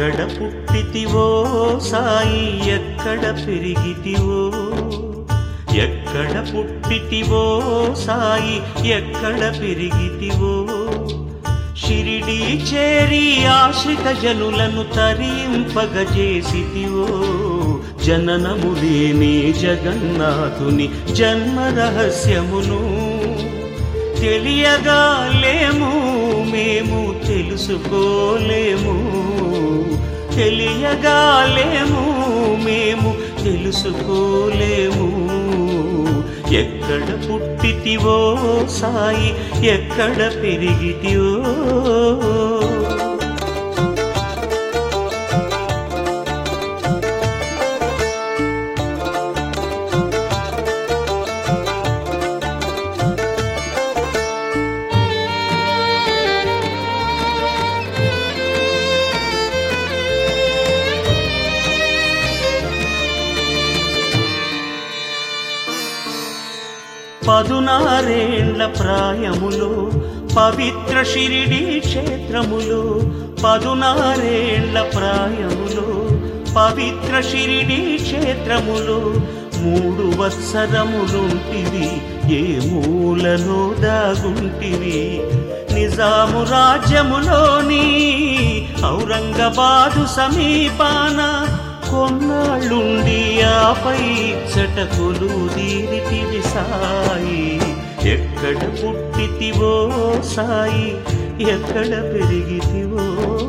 ఎక్కడ పుట్టితివో సాయి ఎక్కడ పెరిగితివో ఎక్కడ పుట్టితివో సాయి ఎక్కడ పెరిగితివో షిరిడి చేరి ఆశ్రిత జనులను తరింపగజేసితివో జననము లేని జగన్నాథుని జన్మ రహస్యమును తెలియగా లేము మేము తెలుసుకోలేము తెలియగా లేము మేము తెలుసుకోలేము ఎక్కడ పుట్టితివో సాయి ఎక్కడ పెరిగితివో పదునారేండ్ల ప్రాయములో పవిత్ర షిరిడి క్షేత్రములో పదునారేండ్ల ప్రాయములో పవిత్ర షిరిడి క్షేత్రములో మూడు వత్సరములుంటివి ఏ మూలలో దాగుంటివి నిజాము రాజ్యములోని ఔరంగాబాదు సమీపాన కొన్నాళ్ళుండి ఆపై చటకులు దీరితివి సాయి ఎక్కడ పుట్టితివో సాయి ఎక్కడ పెరిగితివో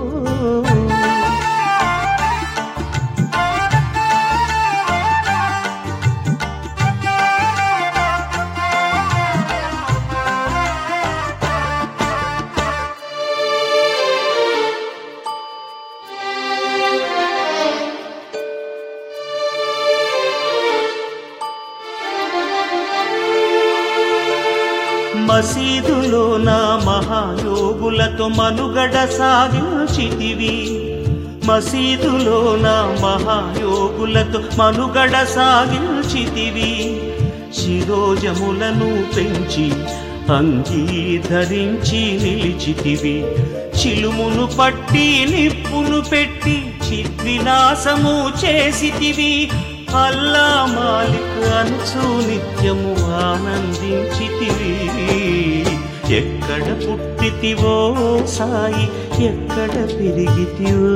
మసీదులో నా మహాయోగులతో మనుగడ సాగించితివి మసీదులో నా మహాయోగులతో మనుగడ సాగించితివి శిరోజములను పెంచి అంగీధరించి నిలిచితివి చిలుమును పట్టి నిప్పును పెట్టి చిద్వినాశము చేసితివి అల్లా మాలిక్ అనుచు నిత్యము ఆనందించితివి ఎక్కడ పుట్టితివో సాయి ఎక్కడ పెరిగితివో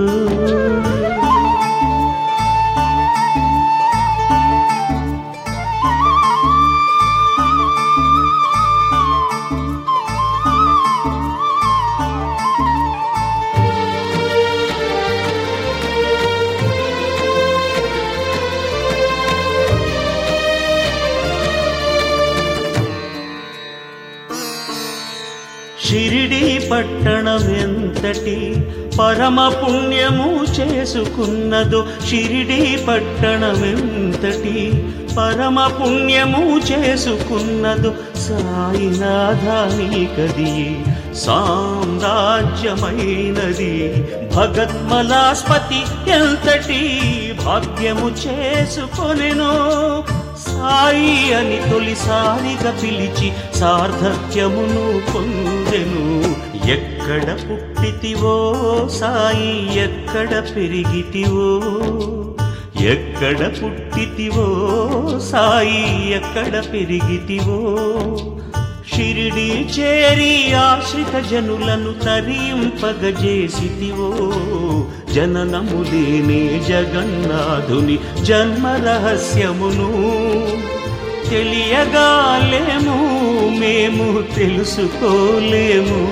షిరిడి పట్టణం ఎంతటి పరమ పుణ్యము చేసుకున్నదో షిరిడి పట్టణం ఎంతటి పరమ పుణ్యము చేసుకున్నదో సాయినాథాని కది సామ్రాజ్యమైనది భగత్మలాస్పతి ఎంతటి భాగ్యము చేసుకొనెనో సాయి అని తొలిసారిగా పిలిచి సార్థక్యమును పొందెను ఎక్కడ పుట్టితివో సాయి ఎక్కడ పెరిగితివో ఎక్కడ పుట్టితివో సాయి ఎక్కడ పెరిగితివో షిరిడి చేరి ఆశ్రిత జనులను తరింపగజేసితివో జననము లేని జగన్నాథుని జన్మ రహస్యమును తెలియగాలేము మేము తెలుసుకోలేము